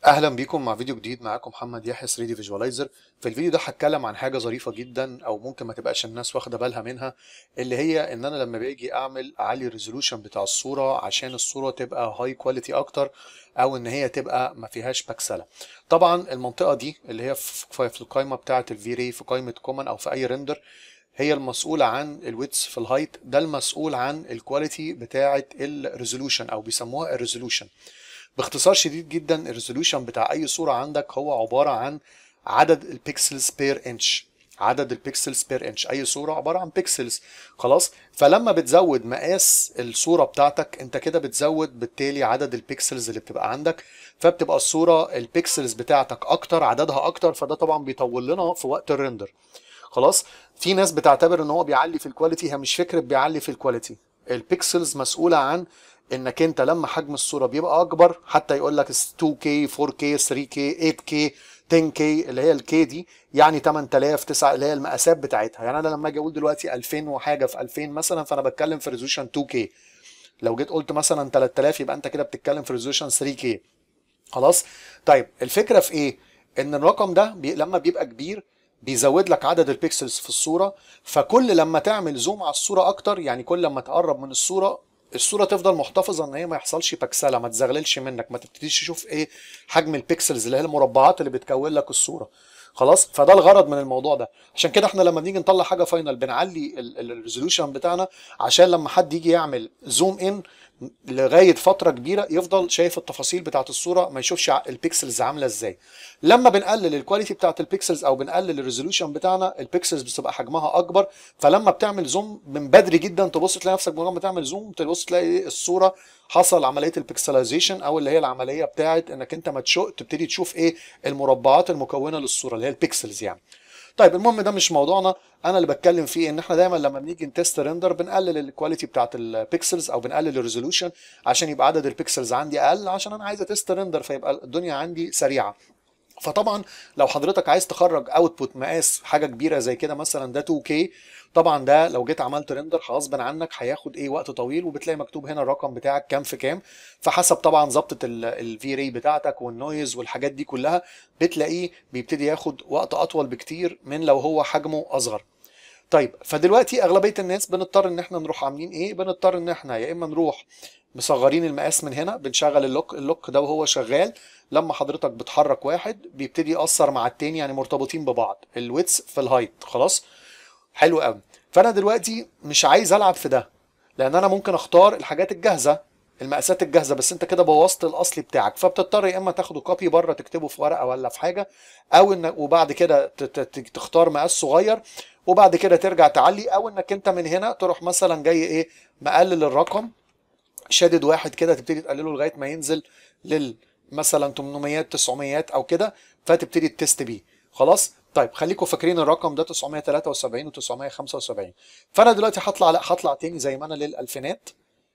اهلا بيكم مع فيديو جديد معاكم محمد يحيى 3 دي فيجواليزر في الفيديو ده هتكلم عن حاجه ظريفه جدا او ممكن ما تبقاش الناس واخده بالها منها اللي هي ان انا لما باجي اعمل اعلي الريزولوشن بتاع الصوره عشان الصوره تبقى هاي كواليتي اكتر او ان هي تبقى ما فيهاش بكسله طبعا المنطقه دي اللي هي في في القائمه بتاعه الفي ري في قائمه كومن او في اي ريندر هي المسؤولة عن الويتس في الهايت ده المسؤول عن الكواليتي بتاعة الريزولوشن او بيسموها الريزولوشن باختصار شديد جدا الريزولوشن بتاع اي صورة عندك هو عبارة عن عدد البيكسلز بير انش عدد البيكسلز بير انش اي صورة عبارة عن بيكسلز خلاص فلما بتزود مقاس الصورة بتاعتك انت كده بتزود بالتالي عدد البيكسلز اللي بتبقى عندك فبتبقى الصورة البيكسلز بتاعتك اكتر عددها اكتر فده طبعا بيطول لنا في وقت الريندر خلاص في ناس بتعتبر ان هو بيعلي في الكواليتي هي مش فكره بيعلي في الكواليتي البيكسلز مسؤوله عن انك انت لما حجم الصوره بيبقى اكبر حتى يقول لك 2K 4K 3K 8K 10K اللي هي الكي دي يعني 8000 9 اللي هي المقاسات بتاعتها يعني انا لما اجي اقول دلوقتي 2000 وحاجه في 2000 مثلا فانا بتكلم في ريزولوشن 2K لو جيت قلت مثلا 3000 يبقى انت كده بتتكلم في ريزولوشن 3K خلاص طيب الفكره في ايه ان الرقم ده بي لما بيبقى كبير بيزود لك عدد البيكسلز في الصوره فكل لما تعمل زوم على الصوره اكتر يعني كل لما تقرب من الصوره الصوره تفضل محتفظه ان هي ما يحصلش بكسله ما تزغللش منك ما تبتديش تشوف ايه حجم البيكسلز اللي هي المربعات اللي بتكون لك الصوره خلاص فده الغرض من الموضوع ده عشان كده احنا لما بنيجي نطلع حاجه فاينل بنعلي الريزولوشن بتاعنا عشان لما حد يجي يعمل زوم ان لغايه فتره كبيره يفضل شايف التفاصيل بتاعه الصوره ما يشوفش البيكسلز عامله ازاي لما بنقلل الكواليتي بتاعه البيكسلز او بنقلل الريزولوشن بتاعنا البيكسلز بتبقى حجمها اكبر فلما بتعمل زوم من بدري جدا تبص تلاقي نفسك مجرد ما تعمل زوم تبص تلاقي الصوره حصل عمليه البيكسلايزيشن او اللي هي العمليه بتاعه انك انت ما تشوف تبتدي تشوف ايه المربعات المكونه للصوره اللي هي البيكسلز يعني طيب المهم ده مش موضوعنا انا اللي بتكلم فيه ان احنا دايما لما بنيجي نتست ريندر بنقلل الكواليتي بتاعت البيكسلز او بنقلل الريزولوشن عشان يبقى عدد البيكسلز عندي اقل عشان انا عايز اتست ريندر فيبقى الدنيا عندي سريعه فطبعا لو حضرتك عايز تخرج اوتبوت مقاس حاجه كبيره زي كده مثلا ده 2K طبعا ده لو جيت عملت ريندر غصب عنك هياخد ايه وقت طويل وبتلاقي مكتوب هنا الرقم بتاعك كام في كام فحسب طبعا ظبطه الفي ري بتاعتك والنويز والحاجات دي كلها بتلاقيه بيبتدي ياخد وقت اطول بكتير من لو هو حجمه اصغر طيب فدلوقتي اغلبيه الناس بنضطر ان احنا نروح عاملين ايه بنضطر ان احنا يا اما نروح مصغرين المقاس من هنا بنشغل اللوك اللوك ده وهو شغال لما حضرتك بتحرك واحد بيبتدي يأثر مع التاني يعني مرتبطين ببعض الويتس في الهايت خلاص حلو قوي فانا دلوقتي مش عايز العب في ده لان انا ممكن اختار الحاجات الجاهزه المقاسات الجاهزه بس انت كده بوظت الاصلي بتاعك فبتضطر يا اما تاخده كوبي بره تكتبه في ورقه ولا في حاجه او انك وبعد كده تختار مقاس صغير وبعد كده ترجع تعلي او انك انت من هنا تروح مثلا جاي ايه مقلل الرقم شادد واحد كده تبتدي تقلله لغايه ما ينزل لل مثلا 800 900 او كده فتبتدي تست بيه خلاص طيب خليكم فاكرين الرقم ده 973 و975 فانا دلوقتي هطلع لا هطلع تاني زي ما انا للالفينات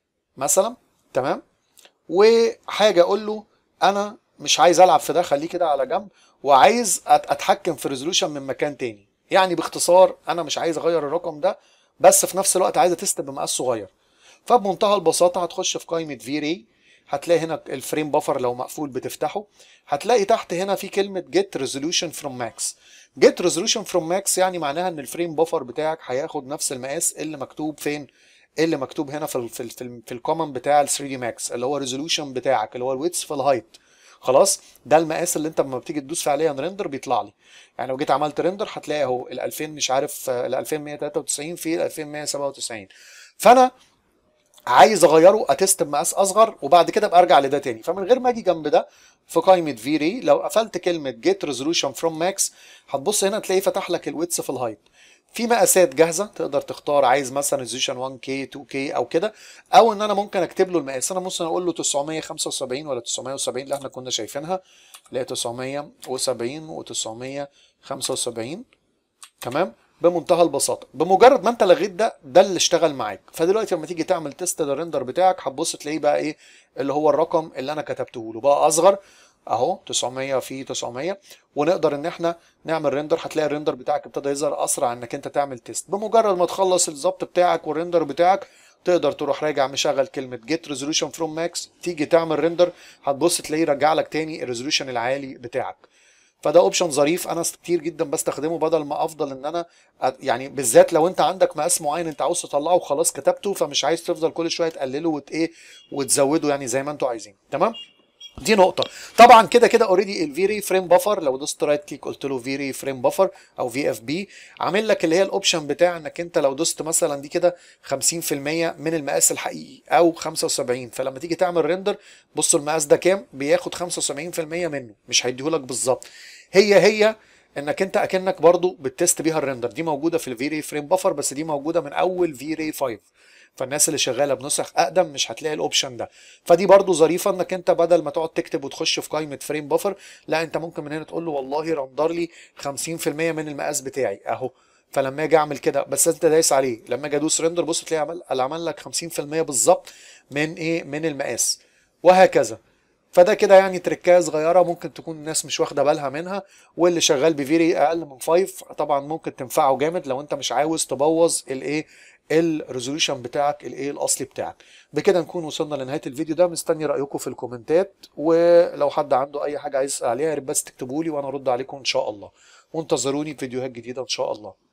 مثلا تمام وحاجه اقول له انا مش عايز العب في ده خليه كده على جنب وعايز اتحكم في ريزولوشن من مكان تاني يعني باختصار انا مش عايز اغير الرقم ده بس في نفس الوقت عايز اتست بمقاس صغير فبمنتهى البساطه هتخش في قائمه في ري هتلاقي هنا الفريم بفر لو مقفول بتفتحه هتلاقي تحت هنا في كلمه get resolution from max get resolution from max يعني معناها ان الفريم بفر بتاعك هياخد نفس المقاس اللي مكتوب فين اللي مكتوب هنا في ال في ال في, ال في الكومن بتاع ال 3 دي ماكس اللي هو ريزولوشن بتاعك اللي هو الويتس في الهايت خلاص ده المقاس اللي انت لما بتيجي تدوس فعليا ريندر بيطلع لي يعني لو جيت عملت ريندر هتلاقي اهو ال 2000 مش عارف ال 2193 في ال 2197 فانا عايز اغيره اتست بمقاس اصغر وبعد كده ابقى ارجع لده تاني فمن غير ما اجي جنب ده في قائمه في ري لو قفلت كلمه جيت ريزولوشن فروم ماكس هتبص هنا تلاقيه فتح لك الويتس في الهايت في مقاسات جاهزه تقدر تختار عايز مثلا ريزولوشن 1K 2K او كده او ان انا ممكن اكتب له المقاس انا ممكن اقول له 975 ولا 970 اللي احنا كنا شايفينها اللي هي 970 و975 تمام بمنتهى البساطه بمجرد ما انت لغيت ده ده اللي اشتغل معاك فدلوقتي لما تيجي تعمل تيست للريندر بتاعك هتبص تلاقيه بقى ايه اللي هو الرقم اللي انا كتبته له بقى اصغر اهو 900 في 900 ونقدر ان احنا نعمل ريندر هتلاقي الريندر بتاعك ابتدى يظهر اسرع انك انت تعمل تيست بمجرد ما تخلص الظبط بتاعك والريندر بتاعك تقدر تروح راجع مشغل كلمه جيت ريزولوشن فروم ماكس تيجي تعمل ريندر هتبص تلاقيه رجع لك تاني الريزولوشن العالي بتاعك فده اوبشن ظريف انا كتير جدا بستخدمه بدل ما افضل ان انا أ- يعني بالذات لو انت عندك مقاس معين انت عاوز تطلعه وخلاص كتبته فمش عايز تفضل كل شويه تقلله وت ايه وتزوده يعني زي ما انتوا عايزين تمام دي نقطة طبعا كده كده اوريدي الفيري فريم بفر لو دوست رايت كليك قلت له فيري فريم بفر او في اف بي عامل لك اللي هي الاوبشن بتاع انك انت لو دوست مثلا دي كده 50% من المقاس الحقيقي او 75 فلما تيجي تعمل ريندر بصوا المقاس ده كام بياخد 75% منه مش هيديهولك بالظبط هي هي انك انت اكنك برضو بتست بيها الريندر دي موجوده في الفيري فريم بفر بس دي موجوده من اول فيري 5 فالناس اللي شغاله بنسخ اقدم مش هتلاقي الاوبشن ده فدي برضو ظريفه انك انت بدل ما تقعد تكتب وتخش في قائمه فريم بفر لا انت ممكن من هنا تقول له والله رندر لي 50% من المقاس بتاعي اهو فلما اجي اعمل كده بس انت دايس عليه لما اجي ادوس ريندر بص تلاقي عمل عمل لك 50% بالظبط من ايه من المقاس وهكذا فده كده يعني تركايه صغيره ممكن تكون الناس مش واخده بالها منها واللي شغال بفيري اقل من 5 طبعا ممكن تنفعه جامد لو انت مش عاوز تبوظ الايه الريزولوشن بتاعك الايه الاصلي بتاعك بكده نكون وصلنا لنهايه الفيديو ده مستني رايكم في الكومنتات ولو حد عنده اي حاجه عايز يسال عليها يا ريت بس تكتبوا لي وانا ارد عليكم ان شاء الله وانتظروني في فيديوهات جديده ان شاء الله